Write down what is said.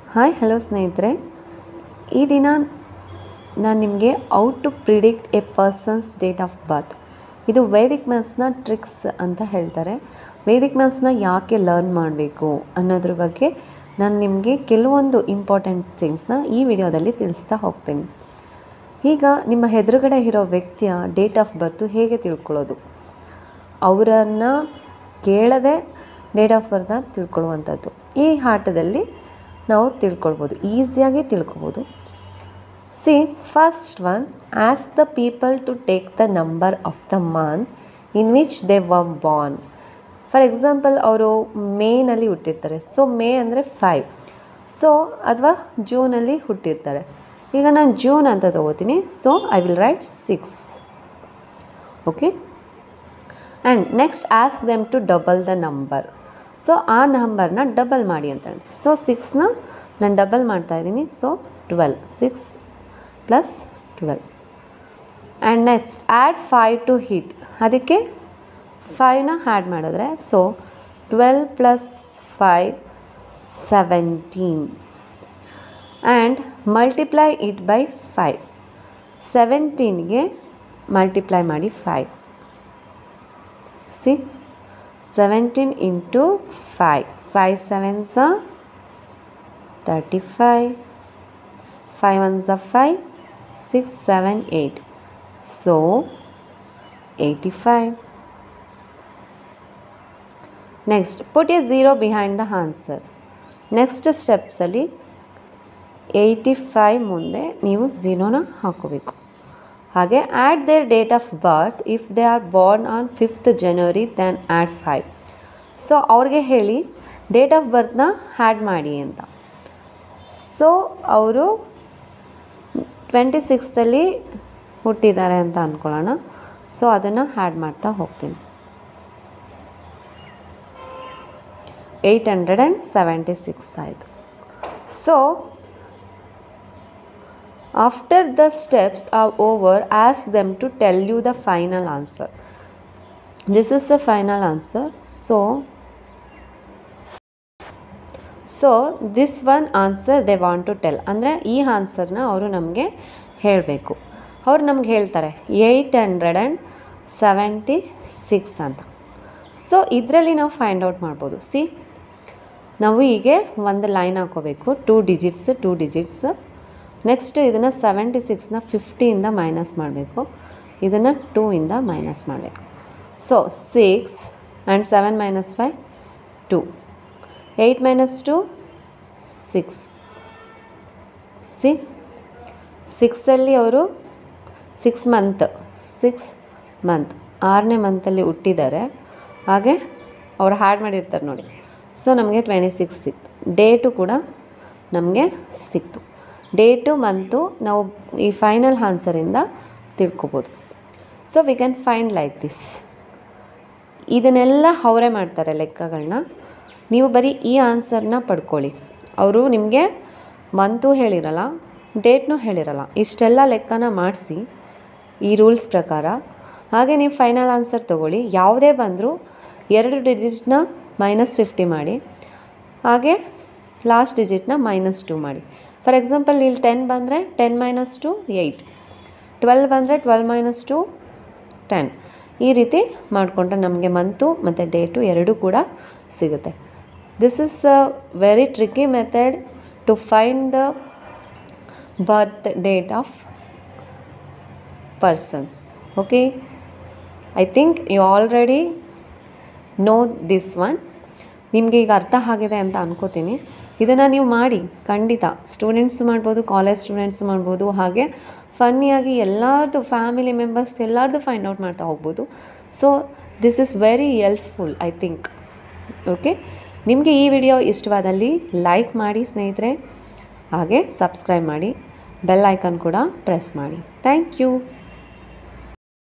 hi hello ಸ್ನೇಹಿತರೆ ಈ ದಿನ ನಾನು ನಿಮಗೆ how to predict a person's date of birth ಇದು ವೇದಿಕ್ ಮ್ಯಾಥ್ಸ್ನ ಟ್ರಿಕ್ಸ್ ಅಂತ ಹೇಳ್ತಾರೆ ವೇದಿಕ್ ಮ್ಯಾಥ್ಸ್ನ ಯಾಕೆ ಲರ್ನ್ ಮಾಡಬೇಕು ಅನ್ನೋದ್ರ ಬಗ್ಗೆ ನಾನು ನಿಮಗೆ ಕೆಲವೊಂದು ಇಂಪಾರ್ಟೆಂಟ್ ಥಿಂಗ್ಸ್ನ ಈ ವಿಡಿಯೋದಲ್ಲಿ ತಿಳಿಸ್ತಾ ಹೋಗ್ತೀನಿ ಈಗ ನಿಮ್ಮ ಎದುರುಗಡೆ ಇರೋ ವ್ಯಕ್ತಿಯ ಡೇಟ್ ಆಫ್ ಬರ್ತು ಹೇಗೆ ತಿಳ್ಕೊಳ್ಳೋದು ಅವರನ್ನು ಕೇಳದೆ ಡೇಟ್ ಆಫ್ ಬರ್ತ್ನ ತಿಳ್ಕೊಳ್ಳುವಂಥದ್ದು ಈ ಆಟದಲ್ಲಿ ನಾವು ತಿಳ್ಕೊಳ್ಬೋದು ಈಸಿಯಾಗಿ ತಿಳ್ಕೊಬೋದು see first one ask the people to take the number of the month in which they were born for example ಅವರು ಮೇನಲ್ಲಿ ಹುಟ್ಟಿರ್ತಾರೆ ಸೊ ಮೇ ಅಂದರೆ ಫೈವ್ ಸೊ ಅಥವಾ ಜೂನಲ್ಲಿ ಹುಟ್ಟಿರ್ತಾರೆ ಈಗ ನಾನು ಜೂನ್ ಅಂತ ತೊಗೋತೀನಿ so I will write six okay and next ask them to double the number so ಆ ನಂಬರ್ನ ಡಬಲ್ ಮಾಡಿ ಅಂತ ಹೇಳಿ ಸೊ ಸಿಕ್ಸ್ನ ನಾನು ಡಬಲ್ ಮಾಡ್ತಾಯಿದ್ದೀನಿ so twelve six plus twelve and next add five to it ಅದಕ್ಕೆ ಫೈವ್ನ ಆ್ಯಡ್ ಮಾಡಿದ್ರೆ so twelve plus five seventeen and multiply it by five ಸೆವೆಂಟೀನ್ಗೆ ಮಲ್ಟಿಪ್ಲೈ ಮಾಡಿ five see seventeen into five five sevens thirty five five ones five six seven eight so eighty five next put a zero behind the answer next ಸ್ಟೆಪ್ಸಲ್ಲಿ eighty five ಮುಂದೆ ನೀವು ಝೀರೋನ ಹಾಕೋಬೇಕು ಹಾಗೆ add their date of birth if they are born on fifth January then add five so ಅವ್ರಿಗೆ ಹೇಳಿ date of ಬರ್ತ್ನ add ಮಾಡಿ ಅಂತ ಸೊ ಅವರು ಟ್ವೆಂಟಿ ಸಿಕ್ಸ್ತಲ್ಲಿ ಹುಟ್ಟಿದ್ದಾರೆ ಅಂತ ಅಂದ್ಕೊಳ್ಳೋಣ ಸೊ ಅದನ್ನು ಆ್ಯಡ್ ಮಾಡ್ತಾ ಹೋಗ್ತೀನಿ eight hundred and seventy six ಆಯಿತು so after the steps are over ask them to tell you the final answer this is the final answer so so this one answer they want to tell ಅಂದರೆ ಈ ಆನ್ಸರ್ನ ಅವರು ನಮಗೆ ಹೇಳಬೇಕು ಅವ್ರು ನಮ್ಗೆ ಹೇಳ್ತಾರೆ eight hundred and seventy six ಅಂತ ಸೊ ಇದರಲ್ಲಿ ನಾವು ಫೈಂಡ್ ಔಟ್ ಮಾಡ್ಬೋದು ಸಿ ನಾವು ಹೀಗೆ ಒಂದು ಲೈನ್ ಹಾಕೋಬೇಕು two digits two digits next ಇದನ್ನು ಸೆವೆಂಟಿ ಸಿಕ್ಸ್ನ ಫಿಫ್ಟಿಯಿಂದ ಮೈನಸ್ ಮಾಡಬೇಕು ಇದನ್ನು ಟೂ ಇಂದ ಮೈನಸ್ ಮಾಡಬೇಕು so six and seven minus five two eight minus two six see ಸಿಕ್ಸಲ್ಲಿ ಅವರು ಸಿಕ್ಸ್ ಮಂತ್ ಸಿಕ್ಸ್ ಮಂತ್ ಆರನೇ ಮಂತಲ್ಲಿ ಹುಟ್ಟಿದ್ದಾರೆ ಹಾಗೆ ಅವ್ರು ಹ್ಯಾಡ್ ಮಾಡಿರ್ತಾರೆ ನೋಡಿ ಸೊ ನಮಗೆ ಟ್ವೆಂಟಿ ಸಿಕ್ಸ್ ಸಿಕ್ತು ಡೇಟು ಕೂಡ ನಮಗೆ ಸಿಕ್ತು ಡೇಟು ಮಂತು ನಾವು ಈ ಫೈನಲ್ ಆನ್ಸರಿಂದ ತಿಳ್ಕೊಬೋದು so we can find like this ಇದನ್ನೆಲ್ಲ ಅವರೇ ಮಾಡ್ತಾರೆ ಲೆಕ್ಕಗಳನ್ನ ನೀವು ಬರೀ ಈ ಆನ್ಸರ್ನ ಪಡ್ಕೊಳ್ಳಿ ಅವರು ನಿಮಗೆ ಮಂತು ಹೇಳಿರಲ್ಲ ಡೇಟ್ನೂ ಹೇಳಿರಲ್ಲ ಇಷ್ಟೆಲ್ಲ ಲೆಕ್ಕನ ಮಾಡಿಸಿ ಈ ರೂಲ್ಸ್ ಪ್ರಕಾರ ಹಾಗೆ ನೀವು ಫೈನಲ್ ಆನ್ಸರ್ ತೊಗೊಳ್ಳಿ ಯಾವುದೇ ಬಂದರೂ ಎರಡು ಡಿಜಿಟ್ನ ಮೈನಸ್ ಫಿಫ್ಟಿ ಮಾಡಿ ಹಾಗೆ ಲಾಸ್ಟ್ ಡಿಜಿಟ್ನ ಮೈನಸ್ ಟು ಮಾಡಿ ಫಾರ್ ಎಕ್ಸಾಂಪಲ್ ಇಲ್ಲಿ ಟೆನ್ ಬಂದರೆ ten minus two eight twelve ಬಂದರೆ ಟ್ವೆಲ್ ಮೈನಸ್ ಟು ಟೆನ್ ಈ ರೀತಿ ಮಾಡಿಕೊಂಡ್ರೆ ನಮಗೆ ಮಂತು ಮತ್ತು ಡೇಟು ಎರಡೂ ಕೂಡ ಸಿಗುತ್ತೆ this is a very tricky method to find the birth date of persons okay I think you already know this one ನಿಮಗೆ ಈಗ ಅರ್ಥ ಆಗಿದೆ ಅಂತ ಅನ್ಕೋತೀನಿ ಇದನ್ನು ನೀವು ಮಾಡಿ ಖಂಡಿತ ಸ್ಟೂಡೆಂಟ್ಸ್ ಮಾಡ್ಬೋದು ಕಾಲೇಜ್ ಸ್ಟೂಡೆಂಟ್ಸ್ ಮಾಡ್ಬೋದು ಹಾಗೆ ಫನ್ನಿಯಾಗಿ ಎಲ್ಲರದು ಫ್ಯಾಮಿಲಿ ಮೆಂಬರ್ಸ್ ಎಲ್ಲರದು ಫೈಂಡ್ ಔಟ್ ಮಾಡ್ತಾ ಹೋಗ್ಬೋದು so this is very helpful I think okay ನಿಮಗೆ ಈ ವಿಡಿಯೋ ಇಷ್ಟವಾದಲ್ಲಿ ಲೈಕ್ ಮಾಡಿ ಸ್ನೇಹಿತರೆ ಹಾಗೆ ಸಬ್ಸ್ಕ್ರೈಬ್ ಮಾಡಿ ಬೆಲ್ ಐಕನ್ ಕೂಡ ಪ್ರೆಸ್ ಮಾಡಿ ಥ್ಯಾಂಕ್ ಯು